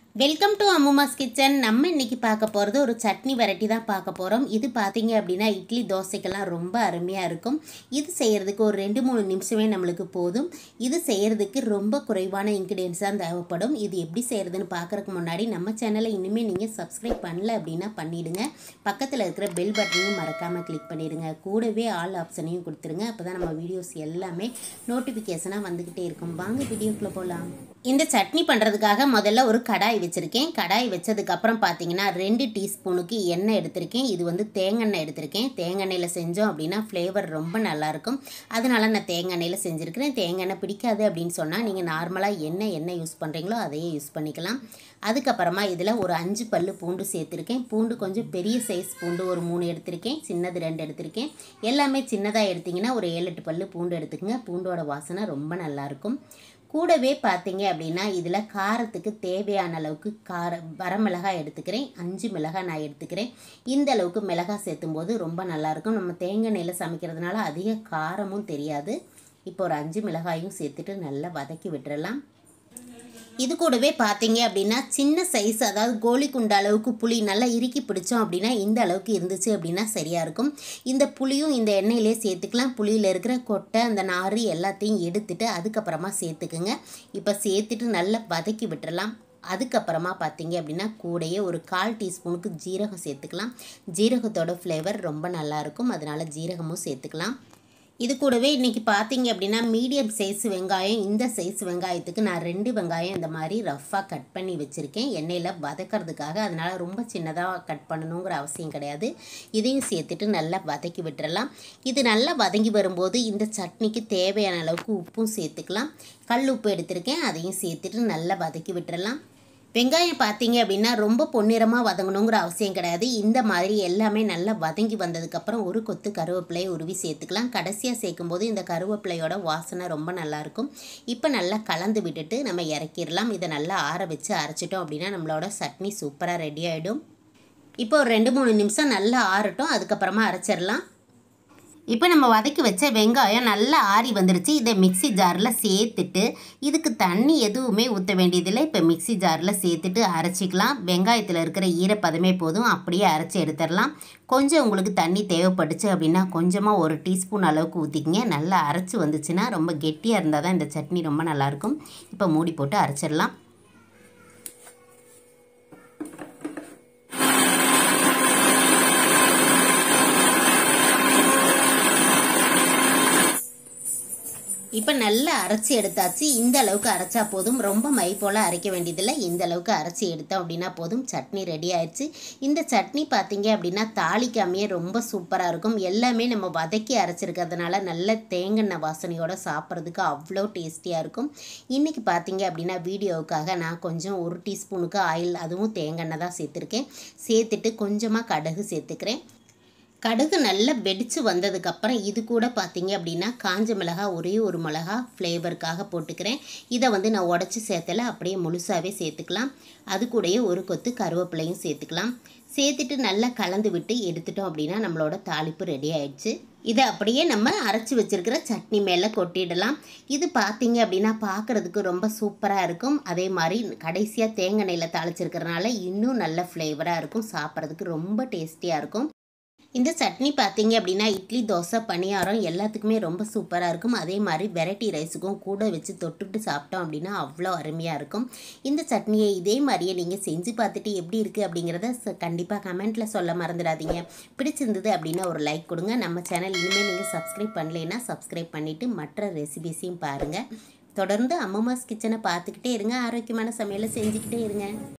welcome to அம்முமாஸ் kitchen நம்ம இன்னைக்கு பார்க்க போகிறது ஒரு சட்னி வெரைட்டி தான் பார்க்க போகிறோம் இது பார்த்தீங்க அப்படின்னா இட்லி தோசைக்கெல்லாம் ரொம்ப அருமையாக இருக்கும் இது செய்கிறதுக்கு ஒரு ரெண்டு மூணு நிமிஷமே நம்மளுக்கு போதும் இது செய்கிறதுக்கு ரொம்ப குறைவான இன்க்ரீடியன்ஸ் தான் தேவைப்படும் இது எப்படி செய்கிறதுன்னு பார்க்குறதுக்கு முன்னாடி நம்ம சேனலை இனிமேல் நீங்கள் சப்ஸ்கிரைப் பண்ணல அப்படின்னா பண்ணிவிடுங்க பக்கத்தில் இருக்கிற பெல் பட்டனையும் மறக்காமல் கிளிக் பண்ணிடுங்க கூடவே ஆல் ஆப்ஷனையும் கொடுத்துருங்க அப்போ தான் நம்ம வீடியோஸ் எல்லாமே நோட்டிஃபிகேஷனாக வந்துக்கிட்டே இருக்கும் வாங்க வீடியோக்குள்ளே போகலாம் இந்த சட்னி பண்ணுறதுக்காக முதல்ல ஒரு கடாய் வச்சுருக்கேன் கடாய் வச்சதுக்கப்புறம் பார்த்தீங்கன்னா ரெண்டு டீஸ்பூனுக்கு எண்ணெய் எடுத்திருக்கேன் இது வந்து தேங்காய் எடுத்திருக்கேன் தேங்காய்ல செஞ்சோம் அப்படின்னா ஃப்ளேவர் ரொம்ப நல்லாயிருக்கும் அதனால நான் தேங்காய்ல செஞ்சுருக்கிறேன் தேங்காய் பிடிக்காது அப்படின்னு சொன்னால் நீங்கள் நார்மலாக என்ன எண்ணெய் யூஸ் பண்ணுறீங்களோ அதையே யூஸ் பண்ணிக்கலாம் அதுக்கப்புறமா இதில் ஒரு அஞ்சு பல்லு பூண்டு சேர்த்துருக்கேன் பூண்டு கொஞ்சம் பெரிய சைஸ் பூண்டு ஒரு மூணு எடுத்திருக்கேன் சின்னது ரெண்டு எடுத்திருக்கேன் எல்லாமே சின்னதாக எடுத்திங்கன்னா ஒரு ஏழு எட்டு பல்லு பூண்டு எடுத்துக்கங்க பூண்டோட வாசனை ரொம்ப நல்லாயிருக்கும் கூடவே பார்த்தீங்க அப்படின்னா இதில் காரத்துக்கு தேவையான அளவுக்கு கார வரமிளகாய் எடுத்துக்கிறேன் அஞ்சு மிளகாய் நான் எடுத்துக்கிறேன் இந்த அளவுக்கு மிளகாய் சேர்த்தும் போது ரொம்ப நல்லாயிருக்கும் நம்ம தேங்காய் நெல்லை சமைக்கிறதுனால அதிக காரமும் தெரியாது இப்போ ஒரு அஞ்சு மிளகாயும் சேர்த்துட்டு நல்லா வதக்கி விட்டுறலாம் இது கூடவே பார்த்தீங்க அப்படின்னா சின்ன சைஸ் அதாவது கோழி குண்ட அளவுக்கு புளி நல்லா இறுக்கி பிடிச்சோம் அப்படின்னா இந்த அளவுக்கு இருந்துச்சு அப்படின்னா சரியாக இருக்கும் இந்த புளியும் இந்த எண்ணெயிலே சேர்த்துக்கலாம் புளியில் இருக்கிற கொட்டை அந்த நாறு எல்லாத்தையும் எடுத்துட்டு அதுக்கப்புறமா சேர்த்துக்குங்க இப்போ சேர்த்துட்டு நல்லா வதக்கி விட்டுறலாம் அதுக்கப்புறமா பார்த்தீங்க அப்படின்னா கூடையே ஒரு கால் டீஸ்பூனுக்கு ஜீரகம் சேர்த்துக்கலாம் ஜீரகத்தோட ஃப்ளேவர் ரொம்ப நல்லாயிருக்கும் அதனால் ஜீரகமும் சேர்த்துக்கலாம் இது கூடவே இன்றைக்கி பார்த்தீங்க அப்படின்னா மீடியம் சைஸ் வெங்காயம் இந்த சைஸ் வெங்காயத்துக்கு நான் ரெண்டு வெங்காயம் இந்த மாதிரி ரஃப்பாக கட் பண்ணி வச்சுருக்கேன் எண்ணெயில் வதக்கிறதுக்காக அதனால் ரொம்ப சின்னதாக கட் பண்ணணுங்கிற அவசியம் கிடையாது இதையும் சேர்த்துட்டு நல்லா வதக்கி விட்டுறலாம் இது நல்லா வதங்கி வரும்போது இந்த சட்னிக்கு தேவையான அளவுக்கு உப்பும் சேர்த்துக்கலாம் கல் உப்பு எடுத்திருக்கேன் அதையும் சேர்த்துட்டு நல்லா வதக்கி விட்டுறலாம் வெங்காயம் பார்த்தீங்க அப்படின்னா ரொம்ப பொன்னிறமாக வதங்கணுங்கிற அவசியம் கிடையாது இந்த மாதிரி எல்லாமே நல்லா வதங்கி வந்ததுக்கப்புறம் ஒரு கொத்து கருவேப்பிலையை உருவி சேர்த்துக்கலாம் கடைசியாக சேர்க்கும்போது இந்த கருவேப்பிலையோட வாசனை ரொம்ப நல்லாயிருக்கும் இப்போ நல்லா கலந்து விட்டுட்டு நம்ம இறக்கிடலாம் இதை நல்லா ஆற வச்சு அரைச்சிட்டோம் அப்படின்னா நம்மளோட சட்னி சூப்பராக ரெடி ஆகிடும் இப்போ ஒரு ரெண்டு மூணு நிமிஷம் நல்லா ஆறட்டும் அதுக்கப்புறமா அரைச்சிடலாம் இப்போ நம்ம வதக்கி வச்ச வெங்காயம் நல்லா ஆறி வந்துருச்சு இதை மிக்சி ஜாரில் சேர்த்துட்டு இதுக்கு தண்ணி எதுவுமே ஊற்ற வேண்டியதில்லை இப்போ மிக்சி ஜாரில் சேர்த்துட்டு அரைச்சிக்கலாம் வெங்காயத்தில் இருக்கிற ஈரப்பதமே போதும் அப்படியே அரைச்சி எடுத்துடலாம் கொஞ்சம் உங்களுக்கு தண்ணி தேவைப்பட்டுச்சு அப்படின்னா கொஞ்சமாக ஒரு டீஸ்பூன் அளவுக்கு ஊற்றிக்கிங்க நல்லா அரைச்சி வந்துச்சுன்னா ரொம்ப கெட்டியாக இருந்தால் தான் இந்த சட்னி ரொம்ப நல்லாயிருக்கும் இப்போ மூடி போட்டு அரைச்சிடலாம் இப்போ நல்லா அரைச்சி எடுத்தாச்சு இந்த அளவுக்கு அரைச்சா போதும் ரொம்ப மை போல் அரைக்க வேண்டியதில்லை இந்த அளவுக்கு அரைச்சி எடுத்தோம் அப்படின்னா போதும் சட்னி ரெடி ஆயிடுச்சு இந்த சட்னி பார்த்தீங்க அப்படின்னா தாளிக்காமையே ரொம்ப சூப்பராக இருக்கும் எல்லாமே நம்ம வதக்கி அரைச்சிருக்கிறதுனால நல்ல தேங்காய் வாசனையோட சாப்பிட்றதுக்கு அவ்வளோ டேஸ்டியாக இருக்கும் இன்றைக்கி பார்த்தீங்க அப்படின்னா வீடியோவுக்காக நான் கொஞ்சம் ஒரு டீஸ்பூனுக்கு ஆயில் அதுவும் தேங்காய் தான் சேர்த்துருக்கேன் சேர்த்துட்டு கொஞ்சமாக கடுகு சேர்த்துக்கிறேன் கடுகு நல்லா வெடித்து வந்ததுக்கப்புறம் இது கூட பார்த்தீங்க அப்படின்னா காஞ்ச மிளகா ஒரே ஒரு மிளகா ஃப்ளேவருக்காக போட்டுக்கிறேன் இதை வந்து நான் உடச்சி சேர்த்தல அப்படியே முழுசாகவே சேர்த்துக்கலாம் அது கூடயே ஒரு கொத்து கருவேப்பிலையும் சேர்த்துக்கலாம் சேர்த்துட்டு நல்லா கலந்து விட்டு எடுத்துட்டோம் அப்படின்னா நம்மளோட தாளிப்பு ரெடி ஆயிடுச்சு இதை அப்படியே நம்ம அரைச்சி வச்சுருக்கிற சட்னி மேலே கொட்டிடலாம் இது பார்த்தீங்க அப்படின்னா பார்க்குறதுக்கு ரொம்ப சூப்பராக இருக்கும் அதே மாதிரி கடைசியாக தேங்காய் எண்ணெயில் தாளிச்சிருக்கிறனால இன்னும் நல்ல ஃப்ளேவராக இருக்கும் சாப்பிட்றதுக்கு ரொம்ப டேஸ்டியாக இருக்கும் இந்த சட்னி பார்த்தீங்க அப்படின்னா இட்லி தோசை பணியாரம் எல்லாத்துக்குமே ரொம்ப சூப்பராக இருக்கும் அதே மாதிரி வெரைட்டி ரைஸுக்கும் கூட வச்சு தொட்டுட்டு சாப்பிட்டோம் அப்படின்னா அவ்வளோ அருமையாக இருக்கும் இந்த சட்னியை இதே மாதிரியே நீங்கள் செஞ்சு பார்த்துட்டு எப்படி இருக்குது அப்படிங்கிறத கண்டிப்பாக கமெண்ட்டில் சொல்ல மறந்துடாதீங்க பிடிச்சிருந்தது அப்படின்னா ஒரு லைக் கொடுங்க நம்ம சேனல் இனிமேல் நீங்கள் சப்ஸ்கிரைப் பண்ணலைன்னா சப்ஸ்கிரைப் பண்ணிவிட்டு மற்ற ரெசிபிஸையும் பாருங்கள் தொடர்ந்து அம்மம்மாஸ் கிச்சனை பார்த்துக்கிட்டே இருங்க ஆரோக்கியமான சமையலை செஞ்சுக்கிட்டே இருங்க